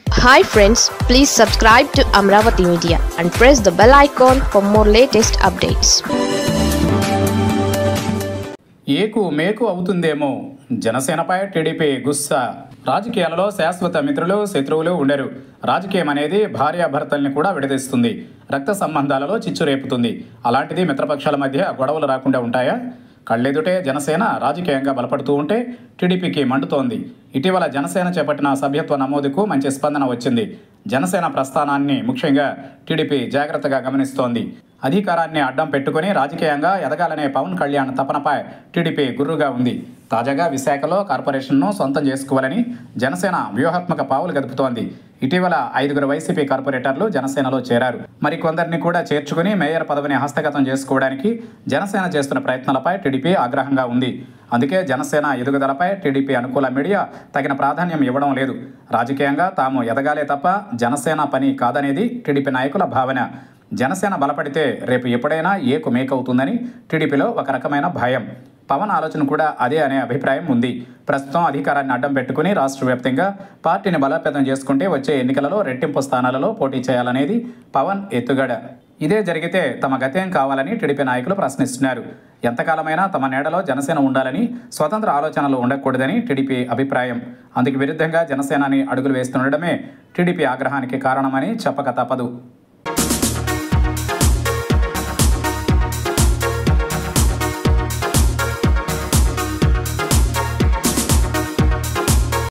hi friends please subscribe to Amaravati media and press the bell icon for more latest updates ఏకు మేకు అవుతుందేమో జనసేనపై TDP గుస్సా రాజకీయాలలో శాశ్వత మిత్రులు శత్రువులు ఉండరు రాజకీయం అనేది భార్యాభర్తల్ని కూడా విడదీస్తుంది రక్త సంబంధాలలో చిచ్చు రేపుతుంది అలాంటిది మిత్రపక్షాల మధ్య గొడవలు రాకుండా ఉంటాయా కళ్ళెదుటే జనసేన రాజకీయంగా బలపడుతూ ఉంటే టీడీపీకి మండుతోంది ఇటీవల జనసేన చేపట్టిన సభ్యత్వ నమోదుకు మంచి స్పందన వచ్చింది జనసేన ప్రస్థానాన్ని ముఖ్యంగా టీడీపీ జాగ్రత్తగా గమనిస్తోంది అధికారాన్ని అడ్డం పెట్టుకుని రాజకీయంగా ఎదగాలనే పవన్ కళ్యాణ్ తపనపై టీడీపీ గుర్రుగా ఉంది తాజాగా విశాఖలో కార్పొరేషన్ను సొంతం చేసుకోవాలని జనసేన వ్యూహాత్మక పావులు గదుపుతోంది ఇటీవల ఐదుగురు వైసీపీ కార్పొరేటర్లు జనసేనలో చేరారు మరికొందరిని కూడా చేర్చుకుని మేయర్ పదవిని హస్తగతం చేసుకోవడానికి జనసేన చేస్తున్న ప్రయత్నాలపై టీడీపీ ఆగ్రహంగా ఉంది అందుకే జనసేన ఎదుగుదలపై టీడీపీ అనుకూల మీడియా తగిన ప్రాధాన్యం ఇవ్వడం లేదు రాజకీయంగా తాము ఎదగాలే తప్ప జనసేన పని కాదనేది టీడీపీ నాయకుల భావన జనసేన బలపడితే రేపు ఎప్పుడైనా ఏకు మేకవుతుందని టీడీపీలో ఒక రకమైన భయం పవన్ ఆలోచన కూడా అదే అనే అభిప్రాయం ఉంది ప్రస్తుతం అధికారాన్ని అడ్డం పెట్టుకుని రాష్ట్ర వ్యాప్తంగా పార్టీని బలోపేతం చేసుకుంటే వచ్చే ఎన్నికలలో రెట్టింపు స్థానాలలో పోటీ చేయాలనేది పవన్ ఎత్తుగడ ఇదే జరిగితే తమ గతేం కావాలని టీడీపీ నాయకులు ప్రశ్నిస్తున్నారు ఎంతకాలమైనా తమ నీడలో జనసేన ఉండాలని స్వతంత్ర ఆలోచనలు ఉండకూడదని టీడీపీ అభిప్రాయం అందుకు విరుద్ధంగా జనసేనాని అడుగులు వేస్తుండడమే టీడీపీ ఆగ్రహానికి కారణమని చెప్పక తప్పదు